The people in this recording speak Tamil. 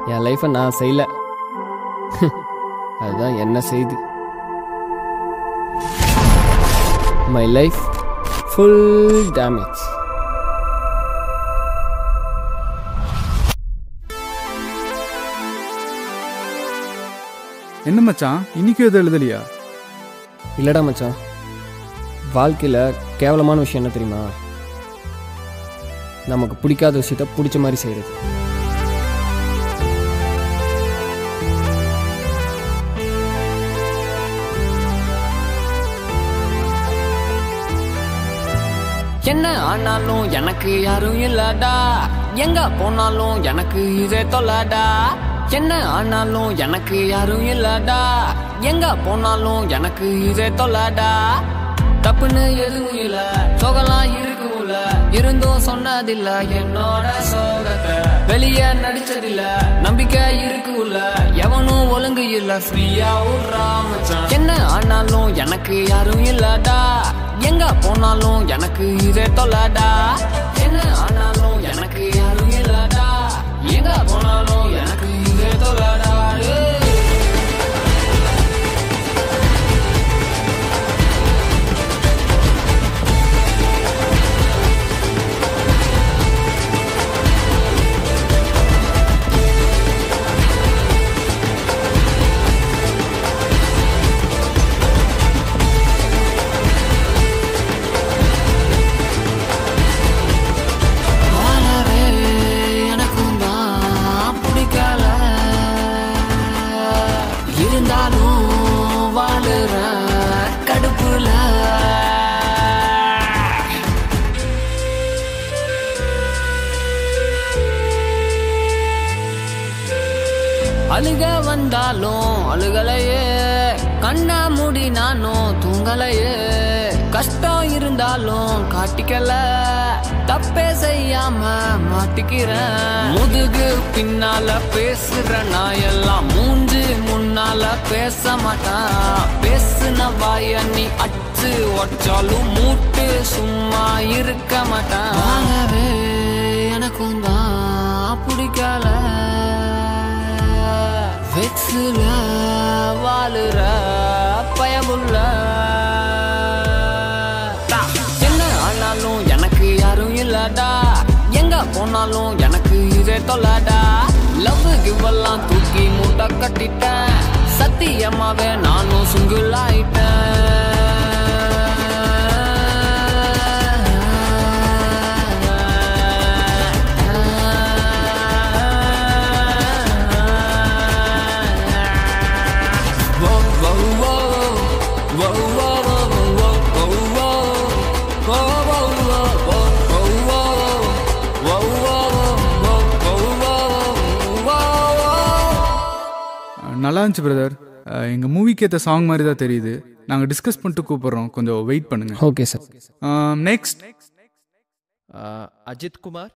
என் லைஃப்பை நான் செய்யல அதுதான் என்ன செய்து மை லைஃப் ஃபுல் டேமேஜ் என்ன மச்சான் இன்னைக்கும் எதுவும் எழுதலையா இல்லடா மச்சான் வாழ்க்கையில் கேவலமான விஷயம் என்ன தெரியுமா நமக்கு பிடிக்காத விஷயத்த பிடிச்ச மாதிரி செய்கிறது என்ன ஆனாலும் எனக்கு யாரும் இல்லடா எங்க போனாலும் எனக்கு இதே தொல்லடா என்ன ஆனாலும் எனக்கு யாரும் இல்லடா எங்க போனாலும் எனக்கு இதே தொல்லடா தப்புன்னு எதுவும் இல்ல சோகலாம் இருக்கும்ல இருந்தும் சொன்னதில்ல என்னோட சோகத்தை வெளிய நடிச்சதில்ல நம்பிக்கை இருக்குல்ல எவனும் ஒழுங்கு இல்ல ஃப்ரீயா விட்றா மச்சான் என்ன ஆனாலும் எனக்கு யாரும் இல்லடா எங்க போனாலும் எனக்கு இதே தொல்லடா என்ன ஆனாலும் எனக்கு யாரும் இல்லடா எங்க போனாலும் எனக்கு இதே தொல்லடா டேய். வாழவே எனக்கும் தான் பிடிக்கல இருந்தாலும் வாழுற கடுப்புல அழுக வந்தாலும் அழுகலையே கண்ணா மூடி நானும் தூங்கலையே கஷ்டம் இருந்தாலும் காட்டிக்கல தப்பே செய்யாம மாட்டிக்கிறேன் முதுகு பின்னால பேசுற நான் எல்லாம் மூஞ்சு முன்னால பேச மாட்டான் பேசுன வாய நீ அச்சு ஒச்சாலும் மூட்டு சும்மா இருக்க மாட்டான் வாழவே எனக்கும் தான் பிடிக்கல வெக்ஸுல வாழுற பயமுள்ள என்ன ஆனாலும் எனக்கு யாரும் இல்லடா எங்க போனாலும் எனக்கு இதே தொல்லடா லவ் கிவெல்லாம் தூக்கி மூட்டை கட்டிட்டேன் சத்தியமாவே நானும் சிங்கிள் அஹ், நல்லா இருந்துச்சு பிரதர் எங்கள் மூவிக்கு ஏற்ற சாங் மாதிரி தான் தெரியுது நாங்கள் டிஸ்கஸ் பண்ணிட்டு கூப்பிட்றோம் கொஞ்சம் வெயிட் பண்ணுங்க okay sir next Ajith Kumar